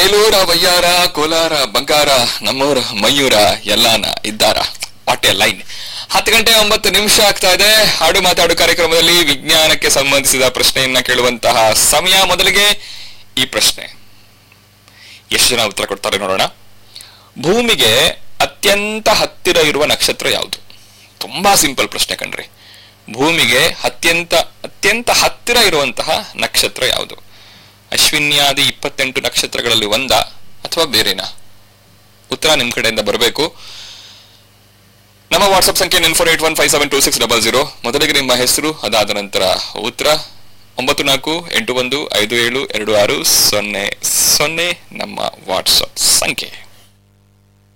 ಬೇಲೂರ ವಯ್ಯಾರ ಕೋಲಾರ ಬಂಗಾರ ನಮ್ಮೂರ ಮಯೂರ ಎಲ್ಲಾನ ಇದ್ದಾರ ವಾಟ್ ಎ ಲೈನ್ ಹತ್ತು ಗಂಟೆ ಒಂಬತ್ತು ನಿಮಿಷ ಆಗ್ತಾ ಇದೆ ಹಾಡು ಮಾತಾಡು ಕಾರ್ಯಕ್ರಮದಲ್ಲಿ ವಿಜ್ಞಾನಕ್ಕೆ ಸಂಬಂಧಿಸಿದ ಪ್ರಶ್ನೆಯನ್ನ ಕೇಳುವಂತಹ ಸಮಯ ಮೊದಲಿಗೆ ಈ ಪ್ರಶ್ನೆ ಎಷ್ಟು ಜನ ಉತ್ತರ ಕೊಡ್ತಾರೆ ನೋಡೋಣ ಭೂಮಿಗೆ ಅತ್ಯಂತ ಹತ್ತಿರ ಇರುವ ನಕ್ಷತ್ರ ಯಾವುದು ತುಂಬಾ ಸಿಂಪಲ್ ಪ್ರಶ್ನೆ ಕಣ್ರಿ ಭೂಮಿಗೆ ಅತ್ಯಂತ ಅತ್ಯಂತ ಹತ್ತಿರ ಇರುವಂತಹ ನಕ್ಷತ್ರ ಯಾವುದು ಅಶ್ವಿನ್ಯಾದಿ ಇಪ್ಪತ್ತೆಂಟು ನಕ್ಷತ್ರಗಳಲ್ಲಿ ಒಂದ ಅಥವಾ ಬೇರೆನಾ ಉತ್ತರ ನಿಮ್ ಕಡೆಯಿಂದ ಬರಬೇಕು ನಮ್ಮ ವಾಟ್ಸ್ಆಪ್ ಸಂಖ್ಯೆ nine four eight one five seven two six double zero ಮೊದಲಿಗೆ ನಿಮ್ಮ ಹೆಸರು ಅದಾದ ನಂತರ ಉತ್ತರ ಒಂಬತ್ತು ನಾಲ್ಕು ಎಂಟು ಒಂದು ಐದು ಏಳು ಎರಡು ಆರು ಸೊನ್ನೆ ಸೊನ್ನೆ ನಮ್ಮ ವಾಟ್ಸಪ್ ಸಂಖ್ಯೆ